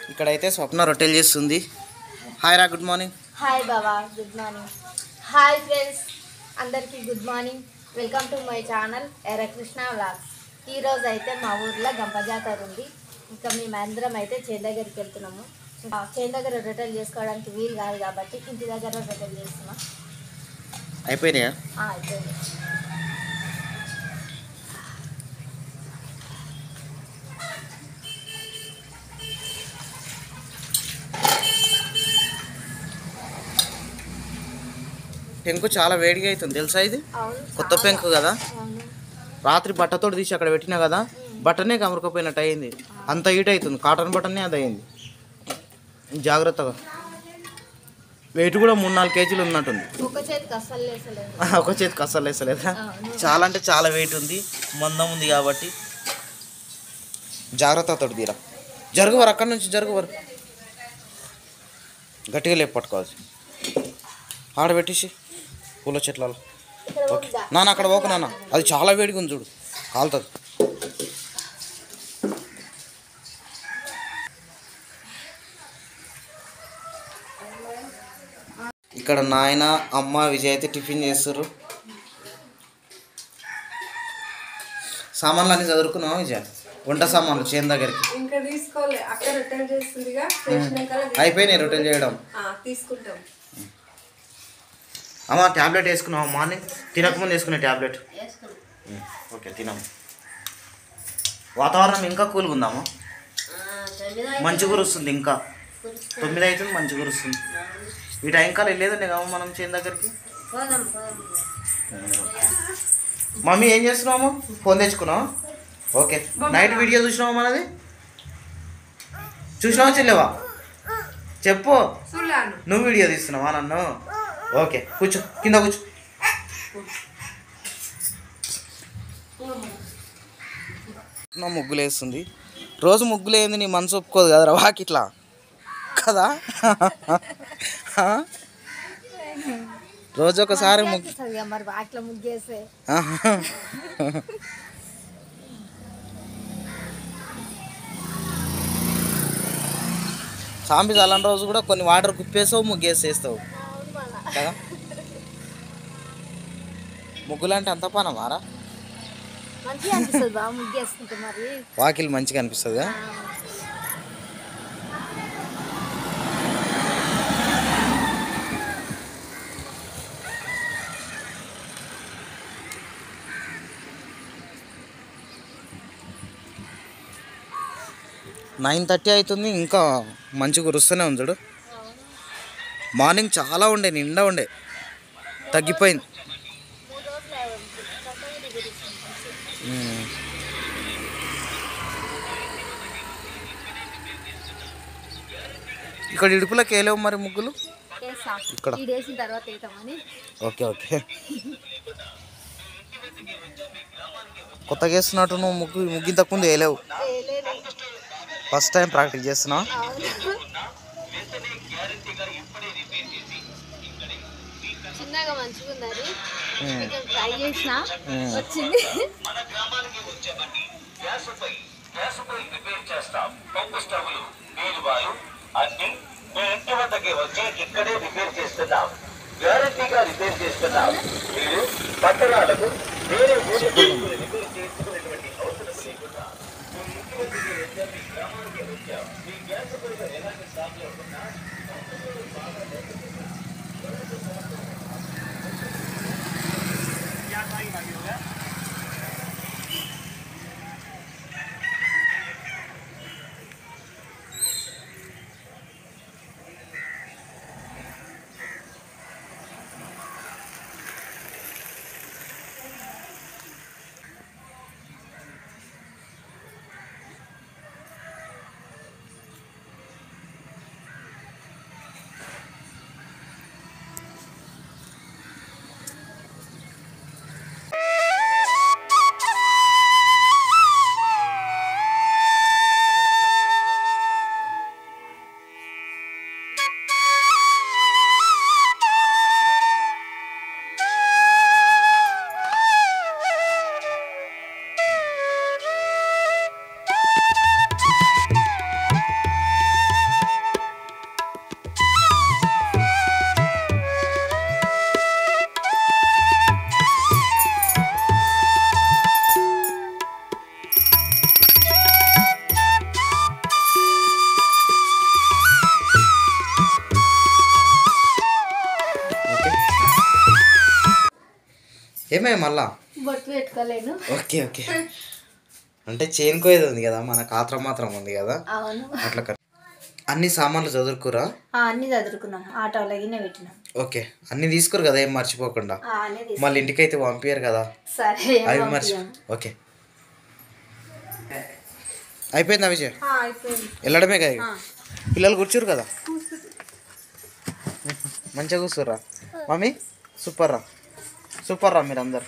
ఇక్కడైతే స్వప్న రొట్టెలు చేస్తుంది హాయ్ రా గుడ్ మార్నింగ్ హాయ్ బాబా గుడ్ మార్నింగ్ హాయ్ ఫ్రెండ్స్ అందరికీ good morning welcome to my channel Errakrishna vlogs ఈరోజు అయితే మా ఊర్లో గంప జాతర ఉంది ఇంకా మేము అందరం అయితే చేను దగ్గరికి వెళ్తున్నాము ఆ చేను దగ్గర రొట్టెలు చేసుకోవడానికి వీలు కాదు కాబట్టి ఇంటి దగ్గర రొట్టెలు చేస్తున్నాం అయిపోయినాయా ఆ, అయిపోయింది పెంకు చాలా వేడిగా అవుతుంది తెలుసా ఇది అవును కొత్త చాలా. పెంకు కదా అవును రాత్రి బట్టతోటి తీసి అక్కడ పెట్టినా కదా బట్టనే కమరుకపోయినట్టు అయింది అంత హీట్ అవుతుంది కాటన్ బట్టనే అది అయింది జాగ్రత్తగా వెయిట్ కూడా మూడు నాలుగు కేజీలు ఉన్నట్టుంది ఒక చేతికి అస్సలు లేసలేదు ఒక చేతికి అస్సలు వేసలేదా అవును. చాలా అంటే చాలా వెయిట్ ఉంది మందం ఉంది కాబట్టి జాగ్రత్తతో తీరా జరుగువారు అక్కడి నుంచి జరుగువారు గట్టిగా లేపు పట్టుకోవాలి ఆడ పెట్టేసి పూల చెట్లలో ఇక్కడ ఓకే ఉందా? నాన్న అక్కడ పోకు నాన్న అది చాలా వేడిగా ఉంది చూడు కాలుతుంది ఇక్కడ నాయన అమ్మ విజయ్ అయితే టిఫిన్ చేస్తారు సామాన్లు అన్నీ చదువుకున్నావా విజయ్ వంట సామాన్లు చేను దగ్గరికి ఇంకా తీసుకోలే అక్క రిటర్న్ చేస్తుందిగా చేసినాక అయిపోయినాయి రొట్టెలు చేయడం తీసుకుంటాం అమ్మ ట్యాబ్లెట్ వేసుకున్నావా మార్నింగ్ తినకముందు వేసుకునే ట్యాబ్లెట్ ఓకే తినము వాతావరణం ఇంకా కూల్గా ఉందామా మంచి కురుస్తుంది ఇంకా తొమ్మిది అవుతుంది మంచి కురుస్తుంది ఈ టైం కాలం వెళ్ళేదండి కావు మనం చేను దగ్గరికి మమ్మీ ఏం చేస్తున్నావు ఫోన్ తెచ్చుకున్నావు ఓకే నైట్ వీడియో చూసినావా మనది చూసినావా చెల్లెవా చెప్పు చూడాను నువ్వు వీడియో తీస్తున్నావా నన్ను ఓకే కూర్చో కింద కూర్చో నా ముగ్గులు వేస్తుంది రోజు ముగ్గులు ఏంది నీ మనసు ఒప్పుకోదు కదరా వాకిట్లా కదా ఆ? రోజు ఒకసారి ముగ్గు అనిపిస్తుంది కదా మరి వాటిలో ముగ్గేస్తే ఆహా. సాంబి చల్లని రోజు కూడా కొన్ని వాటర్ కుప్పేసావు ముగ్గేసి వేస్తావు కదా ముగ్గులు అంటే అంత పన మారా మంచిగా అనిపిస్తుంది బాగా ముగ్గేసుకుంటే మరి వాకిల్ మంచిగా అనిపిస్తుంది ఆ, నైన్ థర్టీ అవుతుంది ఇంకా మంచి కురుస్తూనే ఉంది చూడు మార్నింగ్ చాలా ఉండే నిండా ఉండే తగ్గిపోయింది మూడు రోజులు అయ్యింది. చక్కగా దిగుతుంది. ఉమ్. ఇక్కడ ఇడుపులకు వేయలేవు మరి ముగ్గులు వేస్తా. ఇక్కడ. ఈ వేసిన తర్వాత వేద్దామని ఓకే ఓకే కొత్తగా వేస్తున్నట్టు నువ్వు ముగ్గు ముగ్గిన తక్కువ వేయలేవు వేయలేదు. ఫస్ట్ టైం ప్రాక్టీస్ చేస్తున్నావు అవును. చిన్నగా మంచిగా ఉందని కొంచెం ట్రై చేసిన మ్మ్. వచ్చింది అన్ని మీ ఇంటి వద్దకి వచ్చి ఇక్కడే రిపేర్ చేస్తున్నాం గ్యారంటీగా రిపేర్ చేస్తున్నాం మీరు పట్టణాలకు వేరే ఊరికి తీసుకుని రిపేర్ చేసుకునేటువంటి అవసరం లేకుండా మీ ఇంటి వద్దకి వచ్చే మీ గ్రామానికి వచ్చాం మీ గ్యాస్ పైన ఎలాంటి ప్రాబ్లం ఉన్నా ఏమే మళ్ళా బొట్టు పెట్టుకోలేను ఓకే ఓకే అంటే చైన్ కోయేది ఉంది కదా మన కాత్రం మాత్రం ఉంది కదా అవును అట్లా కట్ అన్ని సామాన్లు చదువుకురా ఆ, అన్ని చదువుకున్నాం ఆటోలో గిన్నె పెట్టినాం ఓకే అన్ని తీసుకురు కదా ఏం మర్చిపోకుండా ఆ, అన్నీ తీసు- మళ్ళీ ఇంటికైతే పంపించారు కదా సరే అవి పంపియ్యం. మర్చి ఓకే అయిపోయిందా విజయ్ ఆ, అయిపోయింది వెళ్ళడమే కదా ఇక. పిల్లలు కూర్చోరు కదా మంచిగా కూర్చోర్రా మమ్మీ సూపర్ రా సూపర్ రా మీరు అందరు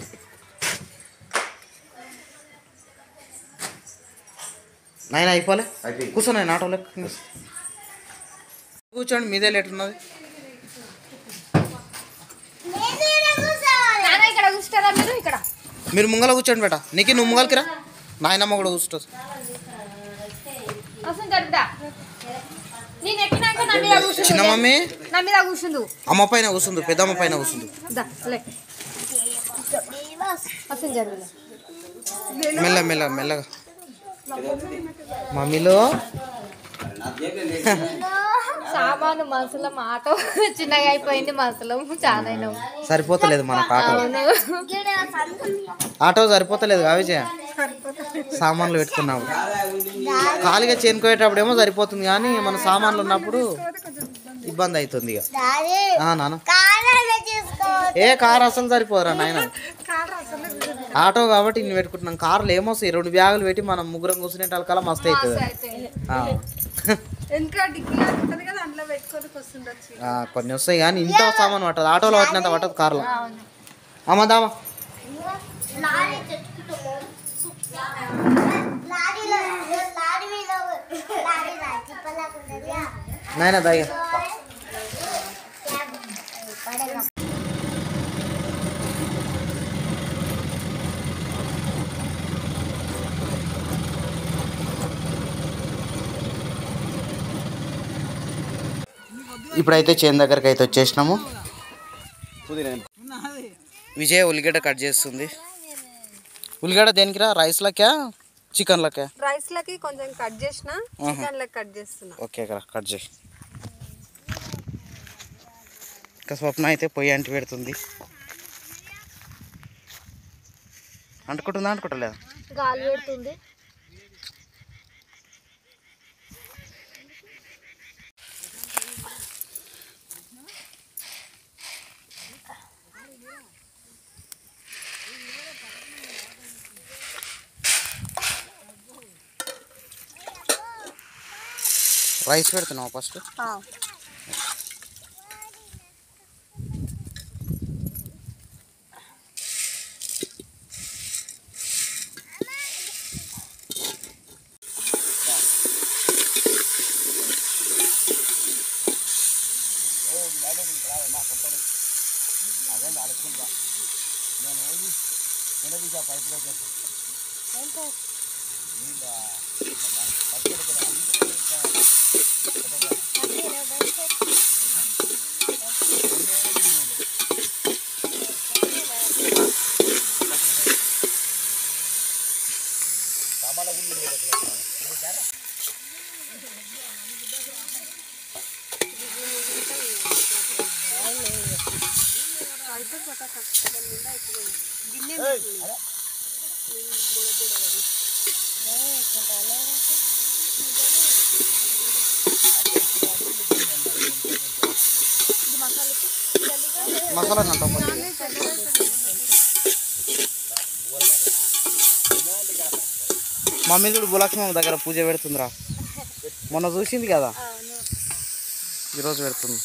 నాయన అయిపోలే కూర్చో నాయన ఆటోలో కూర్చోండి మీదే లేట్ ఉన్నది నాన్న ఇక్కడ కూర్చుంటారా మీరు ఇక్కడ మీరు ముంగల కూర్చోండి బేట నీకు నువ్వు ముంగలకి రా నాయనమ్మ కూడా కూర్చోదు వస్తుంటారు నేను ఎక్కినాక నా మీద కూర్చుండు చిన్న మమ్మీ నా మీద కూర్చుండు అమ్మ పైన కూర్చుంది పెద్దమ్మ పైన కూర్చుంది దా, లే వస్తుంది జరుగులే మెల్ల మెల్ల మెల్లగా మమ్మీలో సామాను మనసులో మాట చిన్నగా అయిపోయింది మనసులో చాలా అయినాం సరిపోతలేదు మనకు ఆటో అవును ఆటో సరిపోతలేదు కా విజయ సామాన్లు పెట్టుకున్నాము ఖాళీగా చేనుకోయేటప్పుడు ఏమో సరిపోతుంది కానీ మన సామాన్లు ఉన్నప్పుడు ఇబ్బంది అవుతుంది ఇక ఆ, నాన్న ఏ కార్ అసలు సరిపోదురా నాయన ఆటో కాబట్టి ఇన్ని పెట్టుకుంటున్నాం కార్లు ఏమొస్తాయి రెండు బ్యాగులు పెట్టి మనం ముగ్గురం కూర్చునేటానికల్లా మస్తు అవుతుంది ఆ. ఇంకా డిగ్రీ ఉంటుంది కదా అందులో పెట్టుకోనికి వస్తుండొచ్చు ఆ, కొన్ని వస్తాయి కానీ ఇంత సామాన్ పట్టదు ఆటోలో పట్టినంత పట్టదు కార్లో అమ్మ దామా నాయన దయ్య ఇప్పుడైతే చేను దగ్గరికి అయితే వచ్చేసినాము విజయ్ ఉల్లిగడ్డ కట్ చేస్తుంది ఉల్లిగడ్డ దేనికిరా రైస్లకా చికెన్లకా రైస్ లకి కొంచెం కట్ చేసిన చికెన్ లకి కట్ చేస్తున్నా ఓకే కదా కట్ చేయి ఇంకా స్వప్న అయితే పొయ్యి అంటి పెడుతుంది అంటుకుంటుందా అంటుకుంటలేదా గాలి పెడుతుంది రైస్ పెడుతున్నావు ఫస్ట్ మసాలా నంట మమ్మీ చూడు భూలక్ష్మమ్మ దగ్గర పూజ పెడుతుందిరా మొన్న చూసింది కదా ఈరోజు పెడుతుంది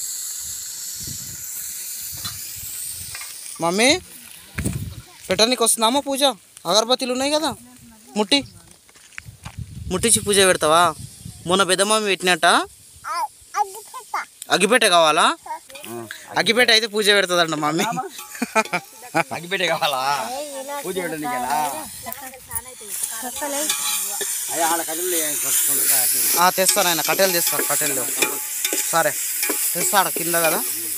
మమ్మీ పెట్టడానికి వస్తుందామా పూజ అగరబత్తీలు ఉన్నాయి కదా ముట్టి ముట్టించి పూజ పెడతావా మొన్న పెద్ద మమ్మీ పెట్టినట్ట అగ్గిపెట్టె కావాలా అగ్గిపెట్టె అయితే పూజ పెడుతుందంట మమ్మీ అగ్గిపెట్టే కావాలా పూజ పెట్టడానికి కదా అదే ఆడ కడుపులు ఆ, తెస్తాను ఆయన కట్టెలు తెస్తా కట్టెలు లేవు. సరే తెస్తాడు కింద కదా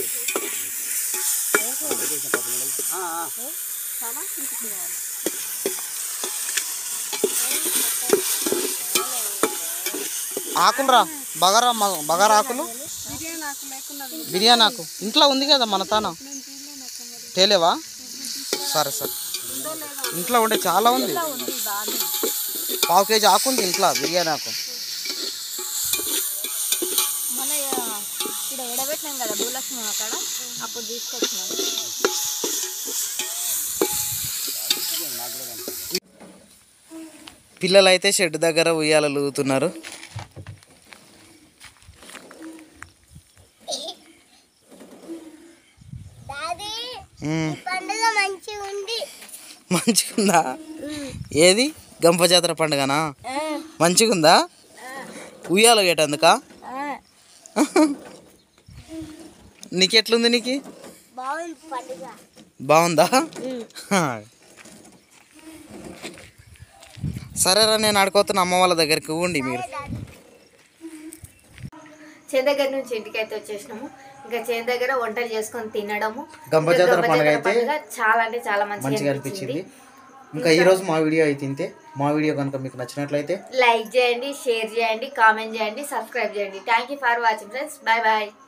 ఆకులు రా బగారా మ- బగారా ఆకులు బిర్యానీ ఆకు ఇంట్లో ఉంది కదా మన తాన తేలేవా సరే సరే ఇంట్లో ఉండే చాలా ఉంది ఉంది బాగానే పావు కేజీ ఆకు ఉంది ఇంట్లో బిర్యానీ ఆకు మన ఇక్కడ ఎడబెట్టినాం కదా భూలక్ష్మి అక్కడ అప్పుడు తీసుకొచ్చినాం పిల్లలు అయితే షెడ్ దగ్గర ఉయ్యాలలు ఊగుతున్నారు మ్మ్. పండుగ మంచిగా ఉంది మంచిగుందా ఏది గంప జాతర పండుగనా మంచిగుందా ఉయ్యాల గేటందుకా నీకెట్లుంది నీకు బాగుంది పండుగ బాగుందా సరేరా నేను ఆడుకోతున్న అమ్మ వాళ్ళ దగ్గరికి ఉండి మీరు చేను దగ్గర నుంచి ఇంటికి అయితే వచ్చేసినాము ఇంకా చేను దగ్గర వంటలు చేసుకొని తినడము గంప ఇంకా జాతర గంప పండుగ జాతర అయితే పండుగ చాలా అంటే చాలా మంచిగా మంచిగా అనిపించింది అనిపించింది ఇంకా ఈరోజు మా వీడియో అయితే ఇంతే మా వీడియో కనుక మీకు నచ్చినట్లయితే లైక్ చేయండి షేర్ చేయండి కామెంట్ చేయండి సబ్స్క్రైబ్ చేయండి thank you for watching friends bye bye